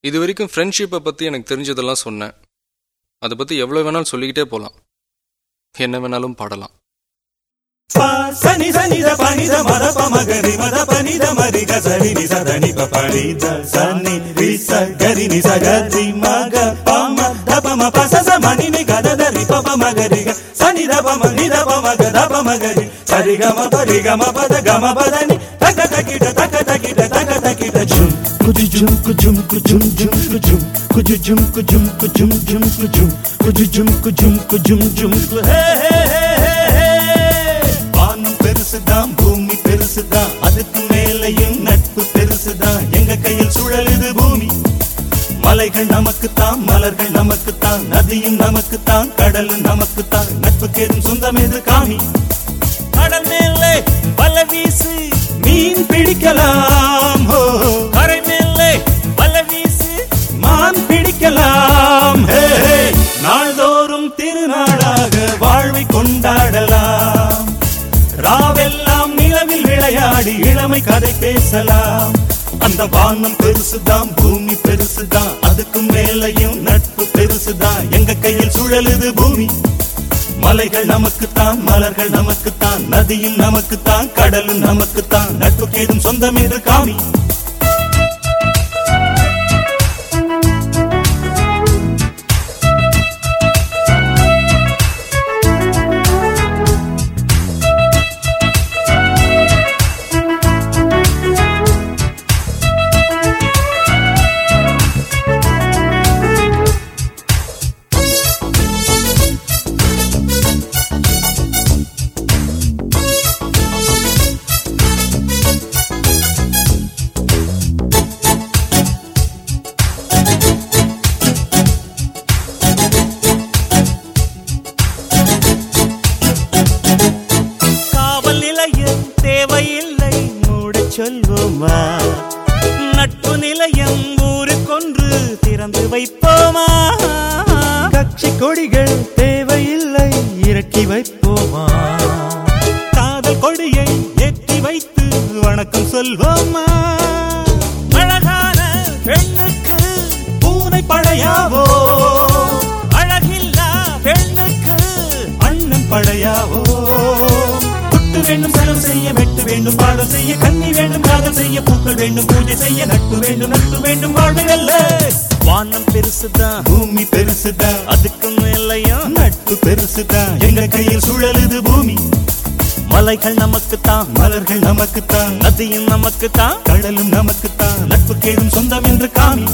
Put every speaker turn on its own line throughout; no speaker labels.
இது வரைக்கும் ஃப்ரெண்ட்ஷிப்பை பற்றி எனக்கு தெரிஞ்சதெல்லாம் சொன்னேன் அதை பற்றி எவ்வளோ வேணாலும் சொல்லிக்கிட்டே போகலாம் என்ன வேணாலும் பாடலாம்
ప సని సని ద పని ద మద ప మగరి మద పని ద మరి గ సరి ని స దని ప పని ద సని రి స గరి ని స గరి మగ ప మ ద ప మ ప స స మని ని గ ద ద రి ప ప మగరి గ సని ద ప మ ని ద ప మగ ద ప మగరి సరి గ మ ప రి గ మ ప ద గ మ ప ద ని తక తకిట తక తకిట తక తకిట జుం కుజు జుం కుజుం కుజుం జుం కుజుం కుజు జుం కుజుం కుజుం జుం కుజుం కుజు జుం కుజుం కుజుం జుం కు హే హే హే హే హే வானம் பெருசுதான் பூமி பெருசுதான் அதுக்கு மேலையும் நட்பு பெருசுதான் எங்க கையில் சுழலுது பூமி மலைகள் நமக்குத்தான் மலர்கள் நமக்குத்தான் நதியும் நமக்குத்தான் கடலும் நமக்குத்தான் நட்புக்கு ஏதும் சொந்தம் எது காமி கடல் மேலே வல வீசு மீன் பிடிக்கலாம் ஹோ கரை மேலே வல வீசு மான் பிடிக்கலாம் ஹே, ஹே. நாள்தோறும் திருநாளாக வாழ்வை கொண்டாடலாம் ராவெல்லாம் நிலவில் விளையாடி இளமை கதை பேசலாம் அந்த வானம் பெருசுதான் பூமி பெருசுதான் அதுக்கு மேலையும் நட்பு பெருசுதான் எங்க கையில் சுழலுது பூமி மலைகள் நமக்குத்தான் மலர்கள் நமக்குத்தான் நதியும் நமக்குத்தான் கடலும் நமக்குத்தான் நட்புக்கு ஏதும் சொந்தம் என்று காமி
காவல் நிலையம் தேவையில்லை மூடச் சொல்வோமா நட்பு நிலையம் ஊருக்கொன்று திறந்து வைப்போமா கட்சி கொடிகள் தேவையில்லை இறக்கி வைப்போமா
காதல் கொடியை
ஏற்றி வைத்து வணக்கம் சொல்வோமா அழகான பெண்ணுக்கு
பூனை படையாவோ
அழகில்லா பெண்ணுக்கு
அண்ணன் படையாவோ துட்டு வேண்டும் செலவு செய்ய வெட்டு வேண்டும் பாடம் செய்ய கண்ணி வேண்டும் காதல் செய்ய பூக்கள் வேண்டும் பூஜை செய்ய நட்பு வேண்டும் நட்பு வேண்டும் வாழ்வு அல்ல
வானம் பெருசுதான்
பூமி பெருசுதான்
அதுக்கு மேலையும்
நட்பு பெருசுதான் எங்க கையில் சுழலுது பூமி
மலைகள் நமக்குத்தான்
மலர்கள் நமக்குத்தான்
நதியும் நமக்குத்தான்
கடலும் நமக்குத்தான் நட்புக்கு ஏதும் சொந்தம் என்று காமி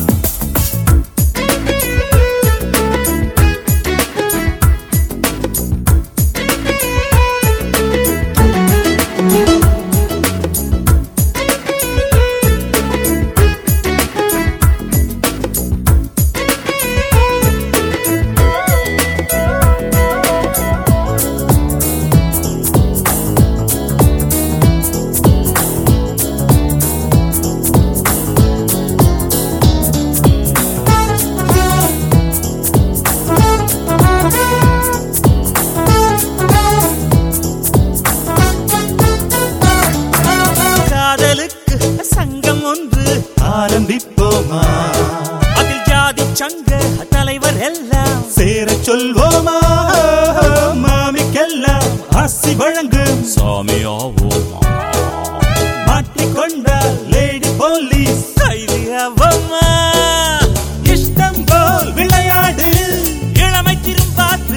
காதலுக்கு சங்கம் ஒன்று
ஆரம்பிப்போமா
அதில் ஜாதி சங்க தலைவர் எல்லாம்
சேரச் சொல்வோமா மாமிக்கெல்லாம் ஆசி வழங்கு
சாமியாவோமா
மாட்டிக்கொண்டால் லேடி போலீஸ்
கைதியாவோமா
இஷ்டம் போல் விளையாடு
இளமை திரும்பாத்து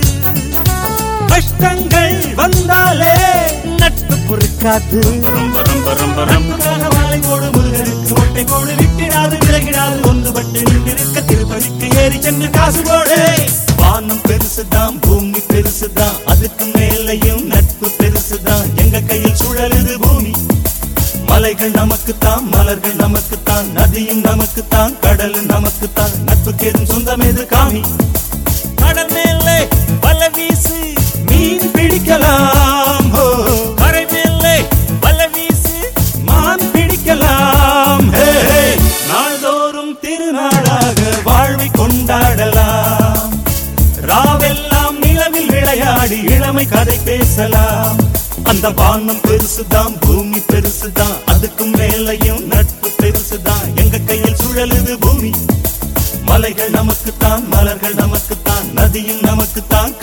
கஷ்டங்கள் வந்தாலே
நட்பு பொறுக்காது
ரொம்ப ரொம்ப ரொம்ப நட்புக்காக மாலை போடு முருகனுக்கு மொட்டை போடு விட்டிடாது விலகிடாது ஒன்றுபட்டு நின்றிருக்க திருப்பதிக்கு ஏறி சென்று காசு போடு வானம் பெருசுதான் பூமி பெருசுதான் அதுக்கு மேலையும் நட்பு பெருசுதான் எங்க கையில் சுழலுது பூமி மலைகள் நமக்குத்தான் மலர்கள் நமக்குத்தான் நதியும் நமக்குத்தான் கடலும் நமக்குத்தான் நட்புக்கு ஏதும் சொந்தம் எது காமி
கடல் மேலே வல வீசு
மீன் பிடிக்கலாம் ஹோ
கரை மேலே வல வீசு
மான் பிடிக்கலாம் ஹே, ஹே. நாள்தோறும் திருநாளாக வாழ்வை கொண்டாடலாம் ராவெல்லாம் நிலவில் விளையாடி இளமை கதை பேசலாம் அந்த வானம் பெருசுதான் பூமி பெருசுதான் அதுக்கும் மேலையும் நட்பு பெருசுதான் எங்க கையில் சுழலுது பூமி மலைகள் நமக்குத்தான் மலர்கள் நமக்குத்தான் நதியும் நமக்குத்தான்